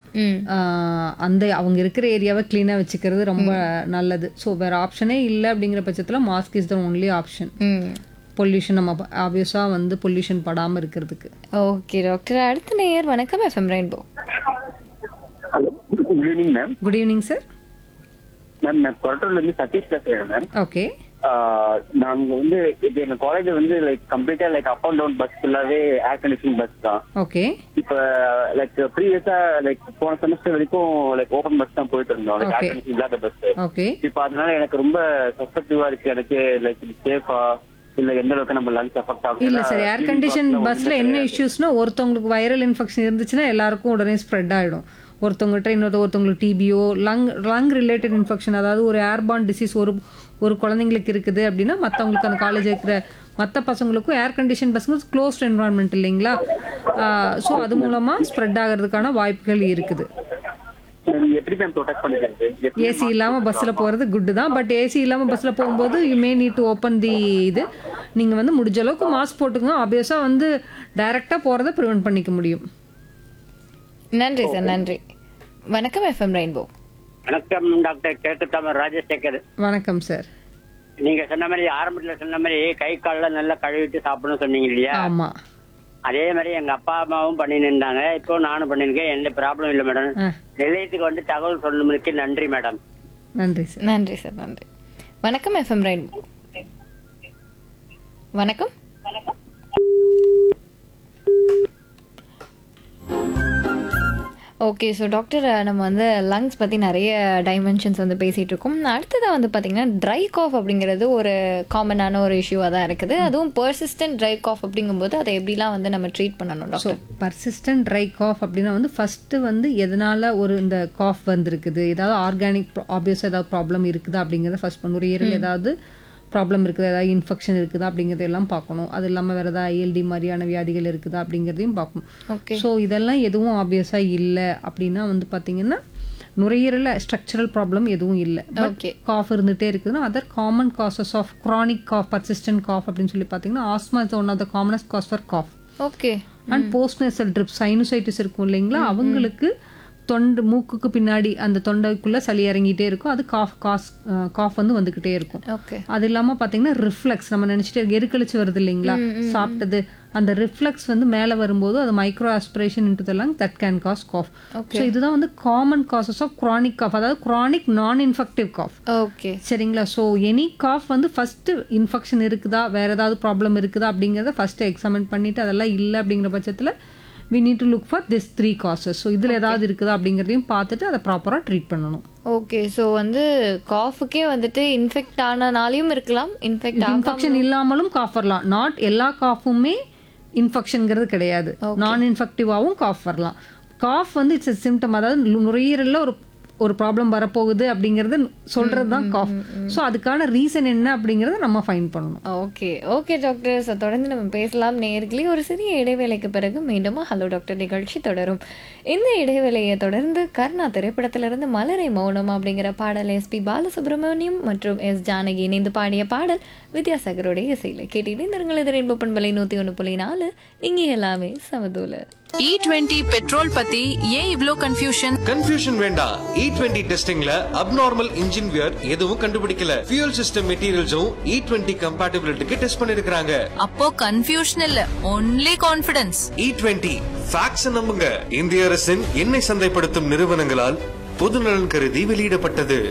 ம் ஆஹ் அந்த அவங்க இருக்கிற ஏரியாவை க்ளீனாக வச்சுக்கிறது ரொம்ப நல்லது ஸோ வேறு ஆப்ஷனே இல்லை அப்படிங்கிற பட்சத்தில் mask is the only option hmm pollution நம்ம ஆப்வியஸாக வந்து பொல்யூஷன் படாமல் இருக்கிறதுக்கு ஓகே டாக்டர் அடுத்த நேயர் வணக்கம் FM rainbow hello good evening ma'am good evening sir ma'am நான் கொரட்டூர்லேருந்து சதீஷ் பேசுகிறேன் மேம் ஓகே நாங்க வந்து இப்போ எங்க காலேஜ் வந்து லைக் கம்ப்ளீட்டா like up and down bus ஃபுல்லாவே ஏர் கண்டிஷன் பஸ் தான் ஓகே இப்போ லைக் ப்ரீவியஸா லைக் போன செமஸ்டர் வரைக்கும் லைக் ஓபன் பஸ் தான் போயிட்டு இருந்தோம் லைக் ஏர் Okay. கண்டிஷன் இல்லாத பஸ் ஓகே இப்போ அதனால எனக்கு ரொம்ப சஸ்பெக்டிவா இருக்கு எனக்கு லைக் சேஃபா இல்ல எந்த அளவுக்கு நம்ம லங்ஸ் எஃபெக்ட் ஆகும் இல்லை சார் ஏர் கண்டிஷன் பஸ்ஸில் என்ன இஷ்யூஸ்னா ஒருத்தவங்களுக்கு வைரல் இன்ஃபெக்ஷன் இருந்துச்சுன்னா எல்லாருக்கும் உடனே ஸ்ப்ரெட் ஆகிடும் ஒருத்தவங்ககிட்ட இன்னொரு ஒருத்தவங்களுக்கு டிபிஓ லங் லங் ரிலேட்டட் இன்ஃபெக்ஷன் அதாவது ஒரு ஏர்பான் டிசீஸ் ஒரு ஒரு குழந்தைங்களுக்கு இருக்குது அப்படின்னா மற்றவங்களுக்கு அந்த காலேஜ் இருக்கிற மற்ற பசங்களுக்கும் ஏர் கண்டிஷன் பஸ்ஸுங்க க்ளோஸ்ட் என்வரான்மெண்ட் இல்லைங்களா ஸோ அது மூலமாக ஸ்ப்ரெட் ஆகிறதுக்கான வாய்ப்புகள் இருக்குது எப்படி மேம் ப்ரொடெக்ட் பண்ணிக்கிறது எப்படி ஏசி இல்லாமல் பஸ்ஸில் போகிறது குட்டு தான் பட் ஏசி இல்லாமல் பஸ்ஸில் போகும்போது you may need to open the இது நீங்கள் வந்து முடிஞ்ச அளவுக்கு மாஸ்க் போட்டுங்க ஆப்வியஸாக வந்து டைரெக்டாக போகிறத ப்ரிவெண்ட் பண்ணிக்க முடியும் நன்றி சார் நன்றி வணக்கம் எஃப்எம் ரெயின்போ வணக்கம் டாக்டர் கேட்டுத்தாமர் ராஜசேகர் வணக்கம் சார் நீங்க சொன்ன மாதிரி ஆரம்பத்துல சொன்ன மாதிரி கை கால்லாம் நல்லா கழுவிட்டு சாப்பிடணும்னு சொன்னீங்க இல்லையா ஆமாம் அதே மாதிரி எங்க அப்பா அம்மாவும் பண்ணின்னு இருந்தாங்க இப்போ நானும் பண்ணிருக்கேன் எந்த ப்ராப்ளம் இல்லை மேடம் ஆ நிலையத்துக்கு வந்து தகவல் சொல்லும்போது நன்றி மேடம் நன்றி சார் நன்றி சார் நன்றி வணக்கம் எஃப்எம் ரெயின்போ வணக்கம் ஓகே ஸோ டாக்டர் நம்ம வந்து லங்ஸ் பற்றி நிறைய டைமென்ஷன்ஸ் வந்து பேசிகிட்டு இருக்கோம் அடுத்ததாக வந்து பார்த்திங்கன்னா ட்ரை காஃப் அப்படிங்கிறது ஒரு காமனான ஒரு இஷ்யூவாக தான் இருக்குது அதுவும் பர்சிஸ்டன்ட் ட்ரை காஃப் அப்படிங்கும்போது அதை எப்படிலாம் வந்து நம்ம ட்ரீட் பண்ணணும் so doctor persistent dry cough அப்படின்னா வந்து ஃபஸ்ட்டு வந்து எதனால் ஒரு இந்த காஃப் வந்திருக்குது ஏதாவது ஆர்கானிக் ஆப்வியஸாக ஏதாவது ப்ராப்ளம் இருக்குதா அப்படிங்கிறத ஃபஸ்ட் பண்ணணும் ஒரு ஈரல் ஏதாவது ப்ராப்ளம் இருக்குது ஏதாவது இன்ஃபெக்ஷன் இருக்குதா அப்படிங்கிறத எல்லாம் பார்க்கணும் அது இல்லாமல் வேறு ஏதாவது ஐஎல்டி மாதிரியான வியாதிகள் இருக்குதா அப்படிங்கிறதையும் பார்க்கணும் ஓகே ஸோ இதெல்லாம் எதுவும் ஆப்வியஸாக இல்லை அப்படின்னா வந்து பார்த்தீங்கன்னா நுரையீரலில் ஸ்ட்ரக்சரல் ப்ராப்ளம் எதுவும் இல்லை ஓகே காஃப் இருந்துகிட்டே இருக்குதுன்னா other common causes of chronic cough persistent cough அப்படின்னு சொல்லி பார்த்தீங்கன்னா asthma is one of the commonest cause for cough okay and post nasal drip sinusitis இருக்கும் இல்லைங்களா அவங்களுக்கு தொண்டை மூக்குக்கு பின்னாடி அந்த தொண்டைக்குள்ள சளி இறங்கிட்டே இருக்கும் அது காஃப் காஸ் காஃப் வந்து வந்துக்கிட்டே இருக்கும் ஓகே அது இல்லாமல் பார்த்தீங்கன்னா ரிஃப்ளெக்ஸ் நம்ம நினச்சிட்டு எருக்கழிச்சு வருது இல்லைங்களா சாப்பிட்டது அந்த ரிஃப்ளெக்ஸ் வந்து மேலே வரும்போது அது மைக்ரோ ஆஸ்பிரேஷன் இன்ட்டு தரலாம் that can cause cough so இதுதான் வந்து common causes of chronic cough அதாவது chronic non infective cough okay சரிங்களா ஸோ எனி காஃப் வந்து ஃபஸ்ட்டு இன்ஃபெக்ஷன் இருக்குதா வேறு ஏதாவது ப்ராப்ளம் இருக்குதா அப்படிங்கிறத ஃபஸ்ட்டு எக்ஸாமின் பண்ணிவிட்டு அதெல்லாம் இல்லை அப்படிங்கிற பட்சத்தில் we need to look for this three causes so இதில் ஏதாவது இருக்குதா அப்படிங்கிறதையும் பார்த்துட்டு அதை ப்ராப்பராக ட்ரீட் பண்ணணும் ஓகே ஸோ வந்து காஃபுக்கே வந்துட்டு இன்ஃபெக்ட் ஆனனாலையும் இருக்கலாம் இன்ஃபெக்ட் இன்ஃபெக்ஷன் இல்லாமலும் காஃப் வரலாம் நாட் எல்லா காஃபுமே இன்ஃபெக்ஷனுங்கிறது கிடையாது நான் இன்ஃபெக்டிவாகவும் காஃப் வரலாம் காஃப் வந்து இட்ஸ் சிம்டம் அதாவது நுரையீரலில் ஒரு ஒரு ப்ராப்ளம் வரப்போகுது அப்படிங்கிறது சொல்கிறது தான் காஃப் ஸோ அதுக்கான ரீசன் என்ன அப்படிங்கிறத நம்ம ஃபைன் பண்ணணும் ஓகே ஓகே டாக்டர் ஸோ தொடர்ந்து நம்ம பேசலாம் நேர்களே ஒரு சிறிய இடைவேளைக்கு பிறகு மீண்டும் ஹலோ டாக்டர் நிகழ்ச்சி தொடரும் இந்த இடைவேளையை தொடர்ந்து கர்ணா திரைப்படத்திலிருந்து மலரை மௌனம் அப்படிங்கிற பாடல் எஸ்பி பாலசுப்ரமணியம் மற்றும் எஸ் ஜானகி இணைந்து பாடிய பாடல் வித்யாசாகருடைய இசையில் கேட்டீங்க இந்த இது ரெயின்போ பண்பலை நூற்றி ஒன்று புள்ளி நாலு இங்கே எல்லாமே சமதூல இ டுவெண்ட்டி பெட்ரோல் பத்தி ஏன் இவ்ளோ கன்ஃபியூஷன் கன்ஃபியூஷன் வேண்டாம் இ டுவெண்ட்டி டெஸ்டிங்ல அப்நார்மல் இன்ஜின் வியர் எதுவும் கண்டுபிடிக்கல ஃபியூல் சிஸ்டம் மெட்டீரியல்ஸும் இ டுவெண்ட்டி கம்பேட்டபிலிட்டிக்கு டெஸ்ட் பண்ணிருக்காங்க அப்போ கன்ஃபியூஷன் இல்ல only confidence E twenty facts நம்புங்க இந்திய அரசின் எண்ணெய் சந்தைப்படுத்தும் நிறுவனங்களால் பொதுநலன் கருதி வெளியிடப்பட்டது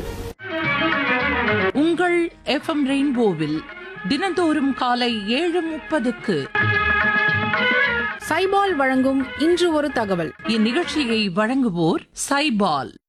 உங்கள் எஃப்எம் ரெயின்போவில் தினந்தோறும் காலை ஏழு முப்பதுக்கு சைபால் வழங்கும் இன்று ஒரு தகவல் இந்நிகழ்ச்சியை வழங்குவோர் சைபால்